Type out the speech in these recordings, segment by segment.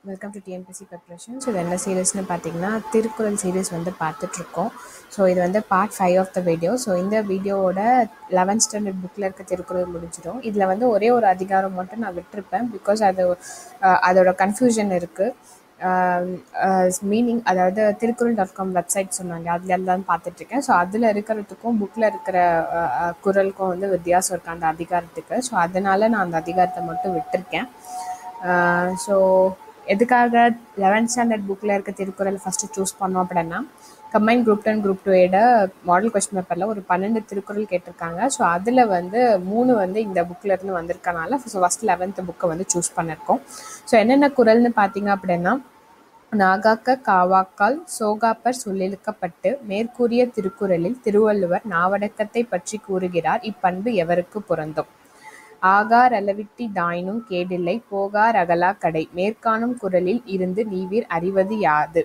welcome to TNPSC preparation so இது என்ன சீரீஸ்னு பார்த்தீங்கன்னா திருக்குறள் சீரீஸ் வந்து பார்த்துட்ருக்கோம் ஸோ இது வந்து part five of the video so இந்த வீடியோவோட லெவன்த் ஸ்டாண்டர்ட் புக்கில் இருக்க திருக்குறள் முடிஞ்சிடும் இதில் வந்து ஒரே ஒரு அதிகாரம் மட்டும் நான் விட்டுருப்பேன் பிகாஸ் அது அஹ், அதோட கன்ஃபியூஷன் இருக்குது மீனிங் அதாவது திருக்குறள் டாட் காம் வெப்சைட் சொன்னாங்க அதில் எல்லாம் பார்த்துட்ருக்கேன் ஸோ அதில் இருக்கிறதுக்கும் புக்கில் இருக்கிற அஹ், அஹ், குறளுக்கும் வந்து வித்தியாசம் இருக்குது அந்த அதிகாரத்துக்கு ஸோ அதனால் நான் அந்த அதிகாரத்தை மட்டும் விட்டிருக்கேன் ஸோ எதுக்காக லெவன்த் ஸ்டாண்டர்ட் புக்கில் இருக்க திருக்குறள் ஃபஸ்ட்டு சூஸ் பண்ணோம் அப்படின்னா combine group ten group two ஏட மாடல் கொஸ்டின் பேப்பரில் ஒரு பன்னெண்டு திருக்குறள் கேட்டிருக்காங்க ஸோ அதில் வந்து மூணு வந்து இந்த புக்கில் இருந்து வந்திருக்கனால ஸோ ஃபஸ்ட் லெவன்த் புக்கை வந்து சூஸ் பண்ணியிருக்கோம் ஸோ என்னென்ன குறள்னு பார்த்தீங்க அப்படின்னா நாகாக்க காவாக்கால் சோகாப்பர் சொல்லிழுக்கப்பட்டு மேற்கூறிய திருக்குறளில் திருவள்ளுவர் நாவடக்கத்தை பற்றி கூறுகிறார் இப்பண்பு எவருக்கு பொருந்தும் ஆகார் அளவிட்டி தாயினும் கேடில்லை போகார் அகலா கடை மேற்காணும் குரலில் இருந்து நீவீர் அறிவது யாது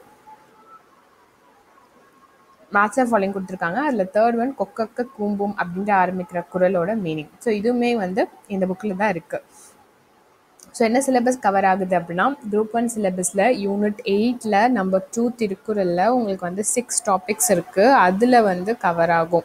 மேட்ச் ஃபாலோயிங் கொடுத்துருக்காங்க அதில் தேர்ட் ஒன் கொக்கக்க கூம்பும் அப்படின்ட்டு ஆரம்பிக்கிற குரலோட மீனிங் ஸோ இதுவுமே வந்து இந்த புக்கில் தான் இருக்குது ஸோ என்ன சிலபஸ் கவர் ஆகுது அப்படின்னா குரூப் ஒன் சிலபஸில் யூனிட் எயிட்டில் நம்பர் டூ திருக்குறளில் உங்களுக்கு வந்து சிக்ஸ் டாபிக்ஸ் இருக்குது அதில் வந்து கவர் ஆகும்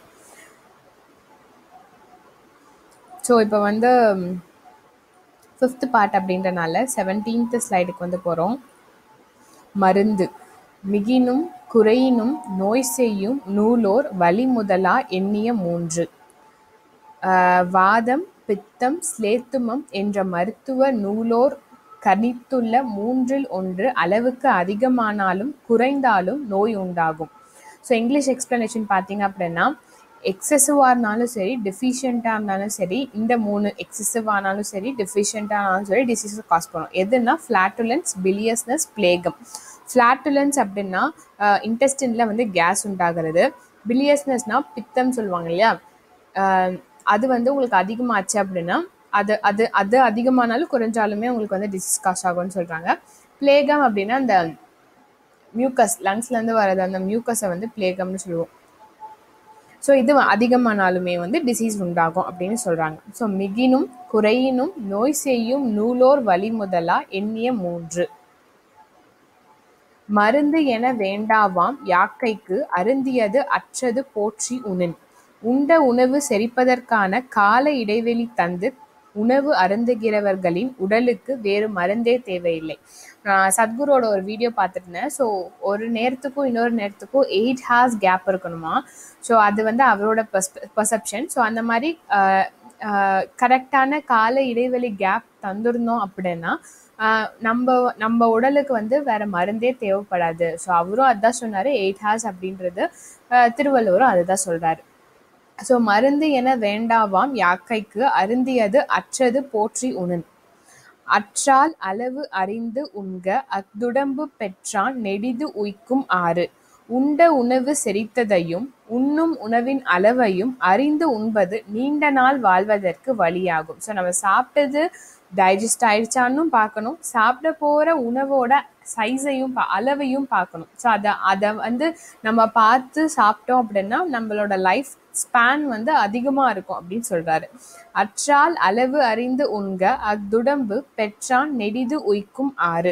ஸோ இப்போ வந்து ஃபிஃப்த் பார்ட் அப்படின்றனால செவன்டீன்த் ஸ்லைடுக்கு வந்து போகிறோம் மருந்து மிகினும் குறையினும் நோய் செய்யும் நூலோர் வழிமுதலா எண்ணிய மூன்று ஆஹ் வாதம் பித்தம் ஸ்லேத்துமம் என்ற மருத்துவ நூலோர் கணித்துள்ள மூன்றில் ஒன்று அளவுக்கு அதிகமானாலும் குறைந்தாலும் நோய் உண்டாகும் ஸோ இங்கிலீஷ் எக்ஸ்ப்ளனேஷன் பார்த்தீங்க அப்படின்னா எக்ஸசிவாக இருந்தாலும் சரி டெஃபிஷியண்ட்டாக இருந்தாலும் சரி இந்த மூணு எக்ஸசிவாக ஆனாலும் சரி டெஃபிஷியண்ட்டாக ஆனாலும் சரி டிசீஸை காஸ் பண்ணும் எதுனா ஃப்ளாட்டுலன்ஸ் பிலியஸ்னஸ் பிளேகம் ஃப்ளாட்டுலன்ஸ் அப்படின்னா இன்டெஸ்டினில் வந்து கேஸ் உண்டாகிறது பிலியஸ்னஸ்னா பித்தம் சொல்லுவாங்க இல்லையா ஆஹ் அது வந்து உங்களுக்கு அதிகமாச்சு அப்படின்னா அது அது அது அதிகமானாலும் குறைஞ்சாலுமே உங்களுக்கு வந்து டிசீஸ் காஸ் ஆகும்னு சொல்கிறாங்க பிளேகம் அப்படின்னா அந்த மியூக்கஸ் லங்ஸ்லேருந்து வர்றது அந்த மியூக்கஸை வந்து பிளேகம்னு சொல்லுவோம் ஸோ இது அதிகமானாலுமே வந்து டிசீஸ் உண்டாகும் அப்படின்னு சொல்கிறாங்க ஸோ மிகினும் குறையினும் நோய் செய்யும் நூலோர் வழி முதலா எண்ணிய மூன்று மருந்து என வேண்டாவாம் யாக்கைக்கு அருந்தியது அற்றது போற்றி உணின் உண்ட உணவு செரிப்பதற்கான கால இடைவெளி தந்து உணவு அருந்துகிறவர்களின் உடலுக்கு வேறு மருந்தே தேவையில்லை நான் சத்குரோட ஒரு வீடியோ பார்த்துருந்தேன் ஸோ ஒரு நேரத்துக்கும் இன்னொரு நேரத்துக்கும் எயிட் ஹார்ஸ் கேப் இருக்கணுமா ஸோ அது வந்து அவரோட பர்செப்ஷன் ஸோ அந்த மாதிரி கரெக்டான கால இடைவெளி கேப் தந்திருந்தோம் அப்படின்னா ஆஹ் நம்ம நம்ம உடலுக்கு வந்து வேற மருந்தே தேவைப்படாது ஸோ அவரும் அதுதான் சொன்னார் எயிட் ஹார்ஸ் அப்படின்றது ஆஹ் திருவள்ளுவரும் அதுதான் சொல்கிறாரு ஸோ மருந்து என வேண்டாவாம் யாக்கைக்கு அருந்தியது அற்றது போற்றி உணன் அற்றால் அளவு அறிந்து உண்க அத்துடம்பு பெற்றான் நெடிது உய்க்கும் ஆறு உண்ட உணவு செரித்ததையும் உண்ணும் உணவின் அளவையும் அறிந்து உண்பது நீண்ட நாள் வாழ்வதற்கு வழியாகும் ஸோ நம்ம சாப்பிட்டது டைஜஸ்ட் ஆயிடுச்சான்னு பார்க்கணும் சாப்பிட போகிற உணவோட சைஸையும் பா அளவையும் பார்க்கணும் ஸோ அதை அதை வந்து நம்ம பார்த்து சாப்பிட்டோம் அப்படின்னா நம்மளோட லைஃப் ஸ்பேன் வந்து அதிகமாக இருக்கும் அப்படின்னு சொல்கிறாரு அற்றால் அளவு அறிந்து உண்க அத்துடம்பு பெற்றான் நெடிது உய்க்கும் ஆறு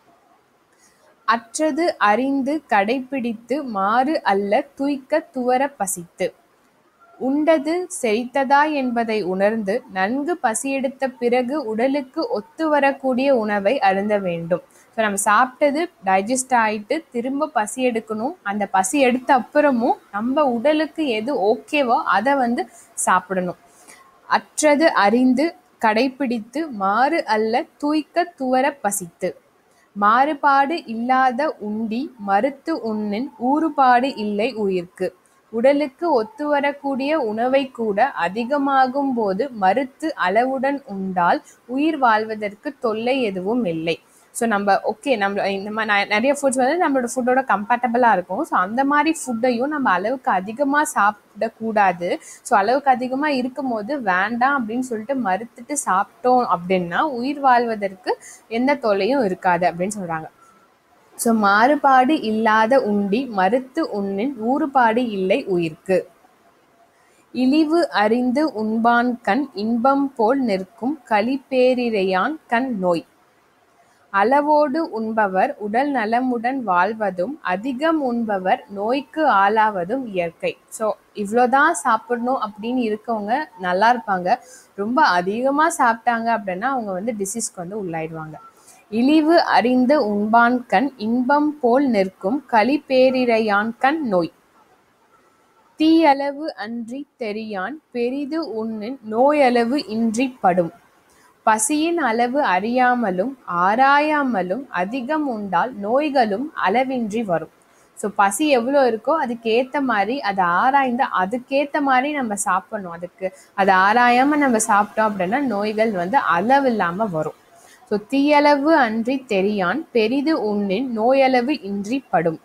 அற்றது அறிந்து கடைப்பிடித்து மாறு அல்ல துய்க்க துவர பசித்து உண்டது செரித்ததா என்பதை உணர்ந்து நன்கு பசியெடுத்த பிறகு உடலுக்கு ஒத்து வரக்கூடிய உணவை அருந்த வேண்டும் ஸோ நம்ம சாப்பிட்டது டைஜஸ்ட் ஆகிட்டு திரும்ப பசி எடுக்கணும் அந்த பசி எடுத்த அப்புறமும் நம்ம உடலுக்கு எது ஓகேவோ அதை வந்து சாப்பிடணும் அற்றது அறிந்து கடைப்பிடித்து மாறு அல்ல தூய்க்க துவர பசித்து மாறுபாடு இல்லாத உண்டி மறுத்து உண்ணின் ஊறுபாடு இல்லை உயிர்க்கு உடலுக்கு ஒத்து வரக்கூடிய உணவை கூட அதிகமாகும் போது மறுத்து அளவுடன் உண்டால் உயிர் வாழ்வதற்கு தொல்லை எதுவும் இல்லை ஸோ நம்ம ஓகே நம்ம இந்த மாதிரி நெ- நிறைய ஃபுட்ஸ் வந்து நம்மளோட ஃபுட்டோட கம்பேட்டபிளாக இருக்கும் ஸோ அந்த மாதிரி ஃபுட்டையும் நம்ம அளவுக்கு அதிகமாக சாப்பிடக்கூடாது ஸோ அளவுக்கு அதிகமாக இருக்கும்போது வேண்டாம் அப்படின்னு சொல்லிட்டு மறுத்துட்டு சாப்பிட்டோம் அப்படின்னா உயிர் வாழ்வதற்கு எந்த தொல்லையும் இருக்காது அப்படின்னு சொல்கிறாங்க ஸோ மாறுபாடு இல்லாத உண்டி மறுத்து உண்ணின் ஊறுபாடு இல்லை உயிர்க்கு இழிவு அறிந்து உண்பான் கண் இன்பம் போல் நிற்கும் களிப்பேரிரையான் கண் நோய் அளவோடு உண்பவர் உடல் நலமுடன் வாழ்வதும் அதிகம் உண்பவர் நோய்க்கு ஆளாவதும் இயற்கை ஸோ இவ்வளோதான் சாப்பிடணும் அப்படின்னு இருக்கவங்க நல்லா இருப்பாங்க ரொம்ப அதிகமாக சாப்பிட்டாங்க அப்படின்னா அவங்க வந்து டிசீஸ்க்கு வந்து உள்ளாயிடுவாங்க இழிவு அறிந்து உண்பான் கண் இன்பம் போல் நிற்கும் களிப்பேரிரையான் கண் நோய் தீயளவு அன்றி தெரியான் பெரிது உண்ணின் நோயளவு இன்றி படும் பசியின் அளவு அறியாமலும் ஆராயாமலும் அதிகம் உண்டால் நோய்களும் அளவின்றி வரும் ஸோ பசி எவ்வளோ இருக்கோ அதுக்கேற்ற மாதிரி அதை ஆராய்ந்து அதுக்கேற்ற மாதிரி நம்ம சாப்பிடணும் அதுக்கு அதை ஆராயாமல் நம்ம சாப்பிட்டோம் அப்படின்னா நோய்கள் வந்து அளவில்லாமல் வரும் ஸோ தீயளவு அன்றி தெரியான் பெரிது உண்ணின் நோயளவு இன்றி படும்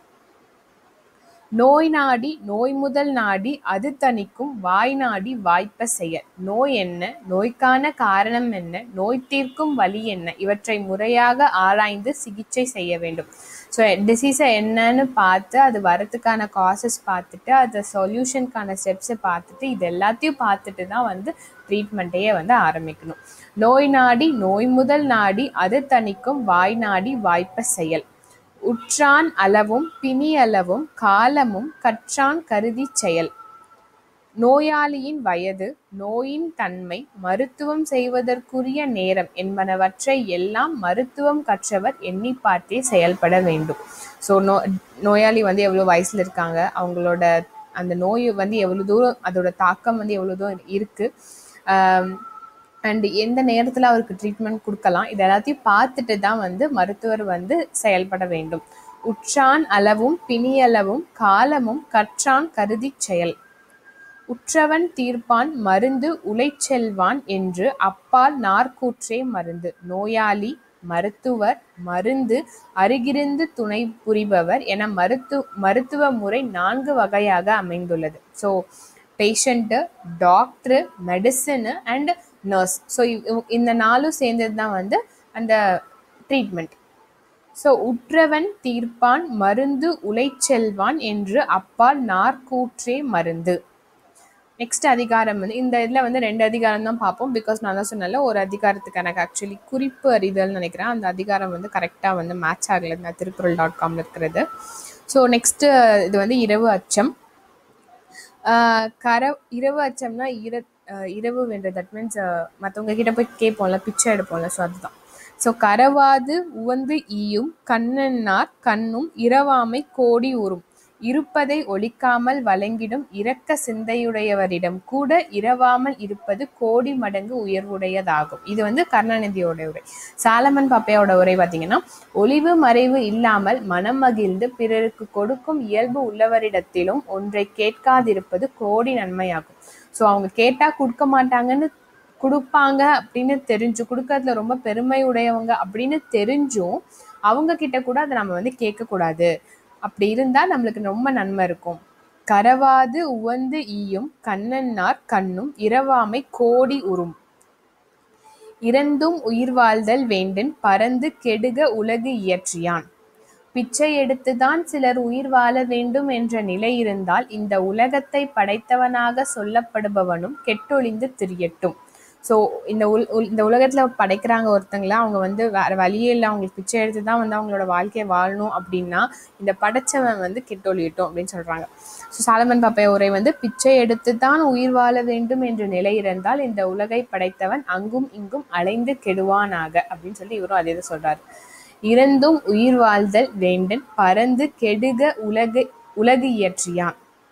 நோய் நாடி நோய் முதல் நாடி அது தணிக்கும் வாய் நாடி வாய்ப்ப செயல் நோய் என்ன நோய்க்கான காரணம் என்ன நோய் தீர்க்கும் வழி என்ன இவற்றை முறையாக ஆராய்ந்து சிகிச்சை செய்ய வேண்டும் ஸோ டிசீஸை என்னன்னு பார்த்து அது வரத்துக்கான காசஸ் பார்த்துட்டு அது சொல்யூஷனுக்கான ஸ்டெப்ஸை பார்த்துட்டு இது எல்லாத்தையும் பார்த்துட்டு தான் வந்து ட்ரீட்மெண்ட்டையே வந்து ஆரம்பிக்கணும் நோய் நாடி நோய் முதல் நாடி அது தணிக்கும் வாய் நாடி வாய்ப்ப செயல் உற்றான் அளவும் பிணி அளவும் காலமும் கற்றான் கருதி செயல் நோயாளியின் வயது நோயின் தன்மை மருத்துவம் செய்வதற்குரிய நேரம் என்பனவற்றை எல்லாம் மருத்துவம் கற்றவர் எண்ணி பார்த்தே செயல்பட வேண்டும் ஸோ நோ நோயாளி வந்து எவ்வளோ வயசில் இருக்காங்க அவங்களோட அந்த நோய் வந்து எவ்வளோ தூரம் அதோட தாக்கம் வந்து எவ்வளோ தூரம் இருக்குது அண்ட் எந்த நேரத்தில் அவருக்கு ட்ரீட்மெண்ட் கொடுக்கலாம் இது எல்லாத்தையும் பார்த்துட்டு தான் வந்து மருத்துவர் வந்து செயல்பட வேண்டும் உற்றான் அளவும் பிணியளவும் காலமும் கற்றான் கருதி செயல் உற்றவன் தீர்ப்பான் மருந்து உழைச்செல்வான் என்று அப்பால் நார்க்கூற்றே மருந்து நோயாளி மருத்துவர் மருந்து அருகிருந்து துணை புரிபவர் என மருத்து மருத்துவ முறை நான்கு வகையாக அமைந்துள்ளது so patient doctor medicine and nurse so இந்த நாலும் சேர்ந்தது தான் வந்து அந்த ட்ரீட்மெண்ட் ஸோ உற்றவன் தீர்ப்பான் மருந்து உழைச்செல்வான் என்று அப்பால் நார்க்கூற்றே மருந்து நெக்ஸ்ட் அதிகாரம் வந்து இந்த இதில் வந்து ரெண்டு அதிகாரம் தான் பார்ப்போம் பிகாஸ் நான் தான் சொன்னால ஒரு அதிகாரத்துக்கு எனக்கு ஆக்சுவலி குறிப்பு அறிதல்னு நினைக்கிறேன் அந்த அதிகாரம் வந்து கரெக்டாக வந்து மேட்ச் ஆகலை இந்த திருக்குறள் டாட் காமில் இருக்கிறது ஸோ நெக்ஸ்ட்டு இது வந்து இரவு அச்சம் கர இரவு அச்சம்னா இர இரவு வென்ற தட் மீன்ஸ் மற்றவங்க கிட்ட போய் கேட்போம்ல பிச்சை எடுப்போம்ல ஸோ அதுதான் ஸோ கரவாது உவந்து ஈயும் கண்ணன்னார் கண்ணும் இரவாமை கோடி உறும் இருப்பதை ஒழிக்காமல் வழங்கிடும் இரக்க சிந்தையுடையவரிடம் கூட இரவாமல் இருப்பது கோடி மடங்கு உயர்வுடையதாகும் இது வந்து கருணாநிதியோட உரை சாலமன் பாப்பையோட உரை பார்த்தீங்கன்னா ஒளிவு மறைவு இல்லாமல் மனம் மகிழ்ந்து பிறருக்கு கொடுக்கும் இயல்பு உள்ளவரிடத்திலும் ஒன்றை கேட்காதிருப்பது கோடி நன்மையாகும் ஸோ அவங்க கேட்டால் கொடுக்க மாட்டாங்கன்னு கொடுப்பாங்க அப்படின்னு தெரிஞ்சு கொடுக்கறதுல ரொம்ப பெருமை உடையவங்க அப்படின்னு தெரிஞ்சும் அவங்க கிட்ட கூட அதை நம்ம வந்து கேட்கக்கூடாது அப்படி இருந்தால் நம்மளுக்கு ரொம்ப நன்மை இருக்கும் கரவாது உவந்து ஈயும் கண்ணன்னார் கண்ணும் இரவாமை கோடி உறும் இறந்தும் உயிர் வாழ்தல் வேண்டின் பறந்து கெடுக உலகு இயற்றியான் பிச்சை எடுத்துதான் சிலர் உயிர் வாழ வேண்டும் என்ற நிலை இருந்தால் இந்த உலகத்தை படைத்தவனாக சொல்லப்படுபவனும் கெட்டொழிந்து திரியட்டும் ஸோ இந்த உல் இந்த உலகத்தில் படைக்கிறாங்க ஒருத்தங்கள அவங்க வந்து வேறு வழியே இல்லை அவங்களுக்கு பிச்சை எடுத்து தான் வந்து அவங்களோட வாழ்க்கையை வாழணும் அப்படின்னா இந்த படைச்சவன் வந்து கெட்டொழியட்டும் அப்படின்னு சொல்கிறாங்க ஸோ சாலமன் பாப்பைய உரை வந்து பிச்சை எடுத்து தான் உயிர் வாழ வேண்டும் என்ற நிலை இருந்தால் இந்த உலகை படைத்தவன் அங்கும் இங்கும் அலைந்து கெடுவானாக அப்படின்னு சொல்லி இவரும் அதே தான் சொல்கிறாரு இறந்தும் உயிர் வாழ்தல் வேண்டன் பறந்து கெடுக உலகு உலகு இயற்றியான்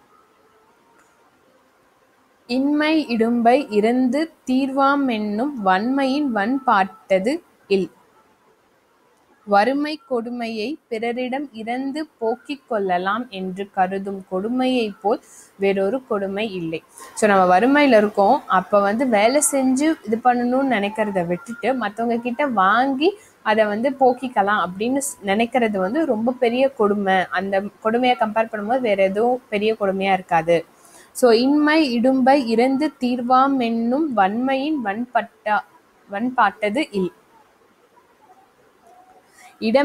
இன்மை இடும்பை இறந்து தீர்வாமென்னும் வன்மையின் வன்பாட்டது இல் வறுமை கொடுமையை பிறரிடம் இறந்து போக்கிக் கொள்ளலாம் என்று கருதும் கொடுமையை போல் வேறொரு கொடுமை இல்லை ஸோ நம்ம வறுமையில் இருக்கோம் அப்போ வந்து வேலை செஞ்சு இது பண்ணணும்னு நினைக்கிறத விட்டுட்டு மற்றவங்க கிட்ட வாங்கி அதை வந்து போக்கிக்கலாம் அப்படின்னு நினைக்கிறது வந்து ரொம்ப பெரிய கொடுமை அந்த கொடுமையை கம்பேர் பண்ணும்போது வேற எதுவும் பெரிய கொடுமையாக இருக்காது ஸோ இன்மை இடும்பை இறந்து தீர்வாம் என்னும் வன்மையின் வன்பட்டா வன்பாட்டது இல்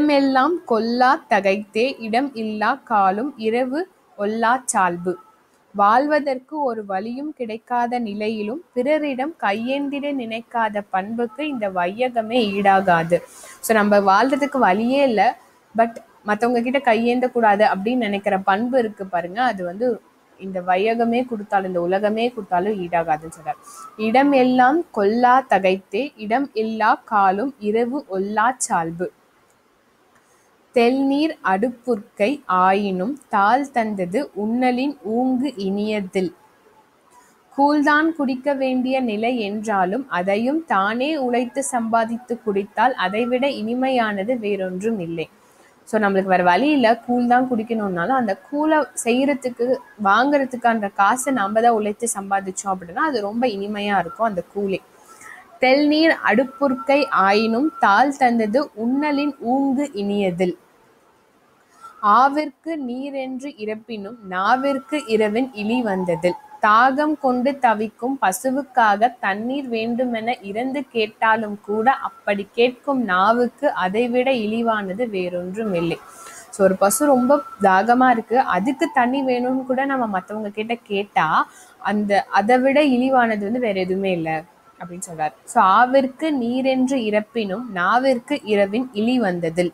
இடமெல்லாம் கொல்லா தகைத்தே இடம் இல்லா காலும் இரவு ஒல்லா சால்பு வாழ்வதற்கு ஒரு வழியும் கிடைக்காத நிலையிலும் பிறரிடம் கையேந்திட நினைக்காத பண்புக்கு இந்த வையகமே ஈடாகாது ஸோ நம்ம வாழ்றதுக்கு வழியே இல்லை பட் மற்றவங்க கிட்ட கையேந்த கூடாது அப்படின்னு நினைக்கிற பண்பு இருக்கு பாருங்க அது வந்து இந்த வையகமே கொடுத்தாலும் இந்த உலகமே கொடுத்தாலும் ஈடாகாதுன்னு சொல்றார் இடம் எல்லாம் கொல்லா தகைத்தே இடம் இல்லா காலும் இரவு ஒல்லா சால்பு தெள்நீர் அடுப்புற்கை ஆயினும் தாள் தந்தது உண்ணலின் ஊங்கு இனியதில் கூழ்தான் குடிக்க வேண்டிய நிலை என்றாலும் அதையும் தானே உழைத்து சம்பாதித்து குடித்தால் அதைவிட இனிமையானது வேறொன்றும் இல்லை ஸோ நம்மளுக்கு வேற வழி இல்லை கூழ் தான் குடிக்கணும்னாலும் அந்த கூழை செய்யறதுக்கு வாங்குறதுக்கான காசை நம்ம தான் உழைத்து சம்பாதிச்சோம் அப்படின்னா அது ரொம்ப இனிமையா இருக்கும் அந்த கூழே தெள்நீர் அடுப்புற்கை ஆயினும் தாள் தந்தது உண்ணலின் ஊங்கு இனியதில் ஆவிற்கு நீரென்று இறப்பினும் நாவிற்கு இரவின் இழி வந்ததில் தாகம் கொண்டு தவிக்கும் பசுவுக்காக தண்ணீர் வேண்டுமென இறந்து கேட்டாலும் கூட அப்படி கேட்கும் நாவுக்கு அதைவிட இழிவானது வேறொன்றும் இல்லை ஸோ ஒரு பசு ரொம்ப தாகமா இருக்கு அதுக்கு தண்ணி வேணும்னு கூட நம்ம மற்றவங்க கிட்ட கேட்டா அந்த அதை விட இழிவானது வந்து வேற எதுவுமே இல்லை அப்படின்னு சொல்றாரு ஸோ ஆவிற்கு நீரென்று இறப்பினும் நாவிற்கு இரவின் இழி வந்ததில்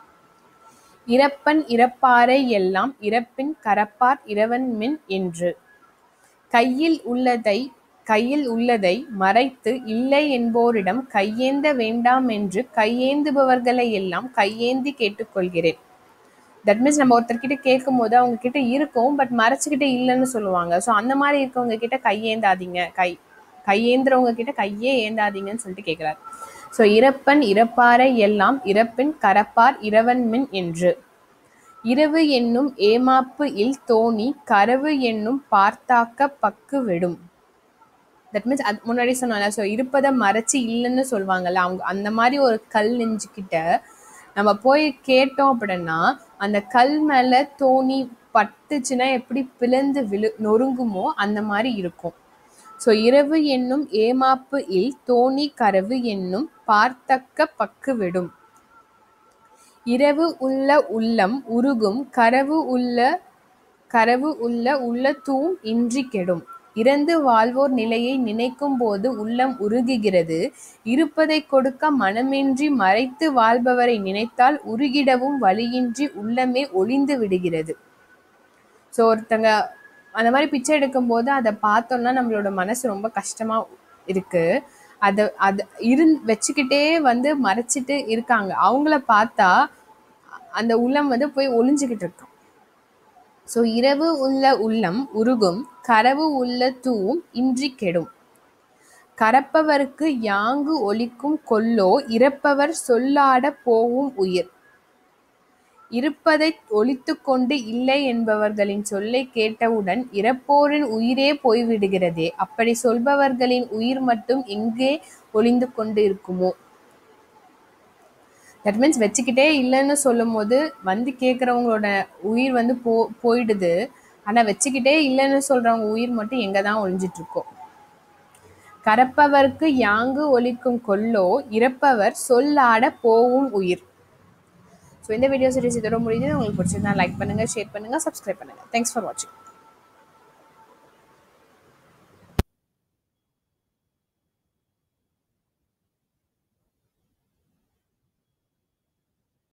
இறப்பன் இறப்பாரை எல்லாம் இறப்பின் கரப்பார் இரவன் மின் என்று கையில் உள்ளதை கையில் உள்ளதை மறைத்து இல்லை என்போரிடம் கையேந்த வேண்டாம் என்று கையேந்துபவர்களை எல்லாம் கையேந்தி கேட்டுக்கொள்கிறேன் தட் மீன்ஸ் நம்ம ஒருத்தர்கிட்ட கேட்கும் போது அவங்க கிட்ட இருக்கும் பட் மறைச்சுக்கிட்டே இல்லைன்னு சொல்லுவாங்க ஸோ அந்த மாதிரி இருக்கவங்க கிட்ட கையேந்தாதீங்க கை கையேந்துறவங்க கிட்ட கையே ஏந்தாதீங்கன்னு சொல்லிட்டு கேட்கிறார் ஸோ இறப்பன் இறப்பாரை எல்லாம் இறப்பின் கரப்பார் இரவன் மின் என்று இரவு என்னும் ஏமாப்பு இல் தோணி கரவு என்னும் பார்த்தாக்க பக்கு விடும் தட் மீன்ஸ் அது முன்னாடி சொன்னால ஸோ இருப்பதை மறைச்சு இல்லைன்னு சொல்லுவாங்கல்ல அவங்க அந்த மாதிரி ஒரு கல் நெஞ்சுக்கிட்ட நம்ம போய் கேட்டோம் அப்படின்னா அந்த கல் மேல தோணி பட்டுச்சுன்னா எப்படி பிளந்து விழு நொறுங்குமோ அந்த மாதிரி இருக்கும் ஸோ இரவு என்னும் ஏமாப்பு இல் தோணி கரவு என்னும் பார்த்தக்க பக்கு விடும் இரவு உள்ள உள்ளம் உருகும் கரவு உள்ள கரவு உள்ள உள்ளத்தூம் இன்றி கெடும் இறந்து வாழ்வோர் நிலையை நினைக்கும் போது உள்ளம் உருகுகிறது இருப்பதை கொடுக்க மனமின்றி மறைத்து வாழ்பவரை நினைத்தால் உருகிடவும் வழியின்றி உள்ளமே ஒளிந்து விடுகிறது ஸோ ஒருத்தங்க அந்த மாதிரி பிச்சை எடுக்கும்போது அதை பார்த்தோம்னா நம்மளோட மனசு ரொம்ப கஷ்டமா இருக்கு அதை அதை இரு வச்சுக்கிட்டே வந்து மறைச்சிட்டு இருக்காங்க அவங்கள பார்த்தா அந்த உள்ளம் வந்து போய் ஒளிஞ்சுக்கிட்டு இருக்கும் ஸோ இரவு உள்ள உள்ளம் உருகும் கரவு உள்ள தூவும் இன்றி கெடும் கரப்பவருக்கு யாங்கு ஒலிக்கும் கொல்லோ இறப்பவர் சொல்லாட போவும் உயிர் இருப்பதை ஒழித்து கொண்டு இல்லை என்பவர்களின் சொல்லை கேட்டவுடன் இறப்போரின் உயிரே போய்விடுகிறதே அப்படி சொல்பவர்களின் உயிர் மட்டும் எங்கே ஒளிந்து கொண்டு இருக்குமோ தட் மீன்ஸ் வச்சுக்கிட்டே இல்லைன்னு சொல்லும் போது வந்து கேட்குறவங்களோட உயிர் வந்து போ போயிடுது ஆனால் வச்சுக்கிட்டே இல்லைன்னு சொல்றவங்க உயிர் மட்டும் எங்கே தான் ஒளிஞ்சிட்டு இருக்கோ கரப்பவர்க்கு யாங்கு ஒலிக்கும் கொல்லோ இறப்பவர் சொல்லாட போவும் உயிர் ஸோ இந்த வீடியோ சீரிஸ் இதோட முடிஞ்சது உங்களுக்கு பிடிச்சிருந்தா லைக் பண்ணுங்க ஷேர் பண்ணுங்க சப்ஸ்கிரைப் பண்ணுங்க தேங்க்ஸ் ஃபார் வாட்சிங்